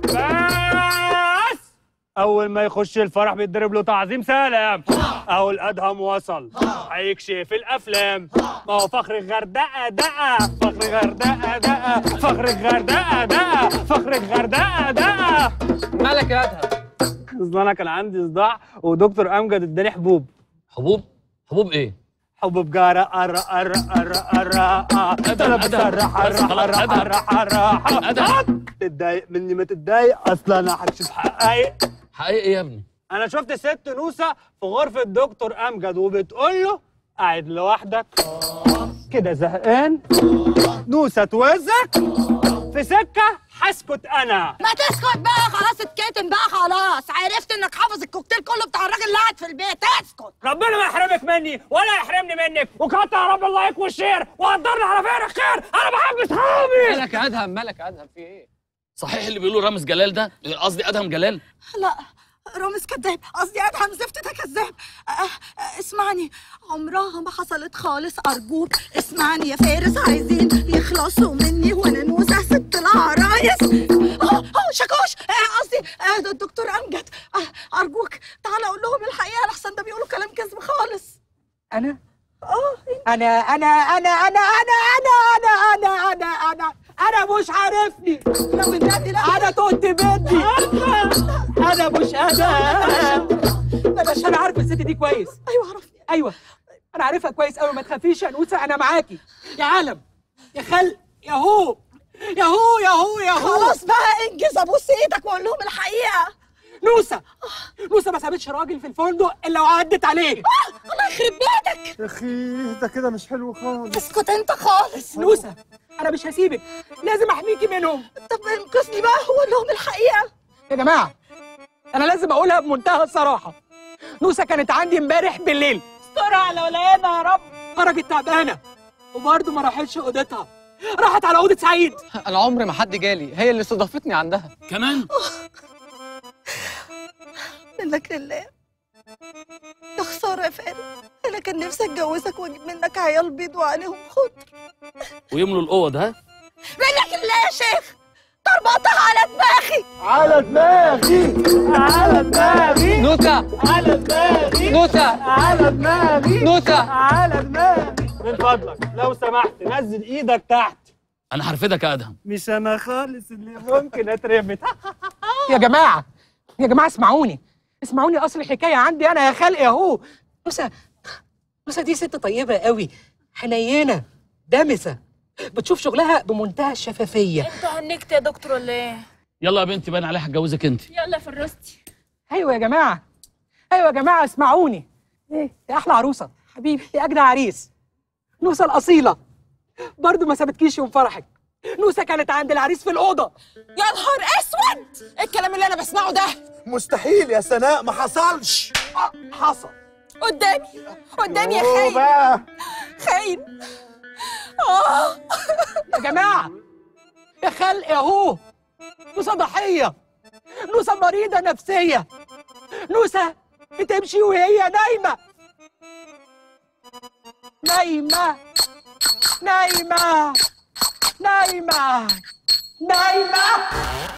بس اول ما يخش الفرح بيتضرب له تعظيم سلام اهو الادهم وصل هيكشف الافلام ما هو فخر الغردقه دقه فخر الغردقه دقه فخر الغردقه دقه فخر الغردقه دقه مالك يا ادهم اصل انا كان عندي صداع ودكتور امجد اداني حبوب حبوب حبوب ايه حبوب جارة أرى أرى أرى أرى أنا بسرح أرى أرى أرى أرى أدهم. تتضايق مني ما تتضايق أصلا أنا هكشف حقايق حقيقي ايه يا ابني انا شفت ست نوسه في غرفه دكتور امجد وبتقول له قاعد لوحدك كده زهقان نوسه توزك في سكه هسكت انا ما تسكت بقى خلاص اتكتم بقى خلاص عرفت انك حافظ الكوكتيل كله بتاع الراجل اللي قاعد في البيت اسكت ربنا ما يحرمك مني ولا يحرمني منك وكتر يا رب اللايك والشير وقدرنا على فعل الخير انا بحب صحابي مالك يا ادهم مالك يا ادهم في ايه صحيح اللي بيقولوا رامز جلال ده قصدي ادهم جلال لا رامز كذاب قصدي ادهم زفت ده كذاب أه أه اسمعني عمرها ما حصلت خالص ارجوك اسمعني يا فارس عايزين يخلصوا مني وانا نوسه ست العرايس اه اه شاكوش آه، قصدي آه، ده الدكتور امجد آه، ارجوك تعالى اقول لهم الحقيقه لحسن ده بيقولوا كلام كذب خالص انا اه انا انا انا انا انا انا انا انا انا انا انا مش عارفني لا والنبي لا انا تهت مني انا مش انا بس انا عارف الست دي كويس ايوه عرفني ايوه انا عارفها كويس قوي ما تخافيش يا نوسه انا معاكي يا عالم يا خلق يا هو يا هو يا هو يا هو خلاص بقى انجز ابوس ايدك واقول لهم الحقيقه نوسه نوسه ما سابتش راجل في الفندق الا وعدت عليه الله يخرب بيتك يا اخي ده كده مش حلو خالص اسكت انت خالص نوسه انا مش هسيبك لازم احميكي منهم طب انقذني بقى وقول لهم الحقيقه يا جماعه انا لازم اقولها بمنتهى الصراحه نوسه كانت عندي امبارح بالليل استر على ولادها يا رب خرجت تعبانه وبرضه ما راحتش اوضتها راحت على اوضه سعيد انا عمري ما حد جالي هي اللي استضافتني عندها كمان منك لله يا خساره يا فارس انا كان نفسي اتجوزك واجيب منك عيال بيض وعليهم خضر ويملوا الاوض ها منك لله يا شيخ تربطها على دماغي على دماغي على دماغي نوسة على دماغي نوسة على دماغي نوسة على دماغي من فضلك لو سمحت نزل ايدك تحت انا هرفدك يا ادهم مش انا خالص اللي ممكن اتربط يا جماعه يا جماعه اسمعوني اسمعوني اصل الحكايه عندي انا يا خلق اهو نوسه نوسه دي ست طيبه قوي حنينه دامسه بتشوف شغلها بمنتهى الشفافيه انت هنكت يا دكتور ولا ايه؟ يلا يا بنتي باين عليها هتجوزك انت يلا في الرستي ايوه يا جماعه ايوه يا جماعه اسمعوني ايه يا احلى عروسه حبيبي يا اجدع عريس نوسه الاصيله برضو ما سابتكيش يوم فرحك نوسه كانت عند العريس في الاوضه يا نهار اسود إيه الكلام اللي انا بسمعه ده مستحيل يا سناء ما حصلش آه، حصل قدامي قدامي يا أوه خاين بقى خاين اه يا جماعه يا خلق اهو نوسه ضحيه نوسه مريضه نفسيه نوسه بتمشي وهي نايمه نايمه نايمه نايمه نايمه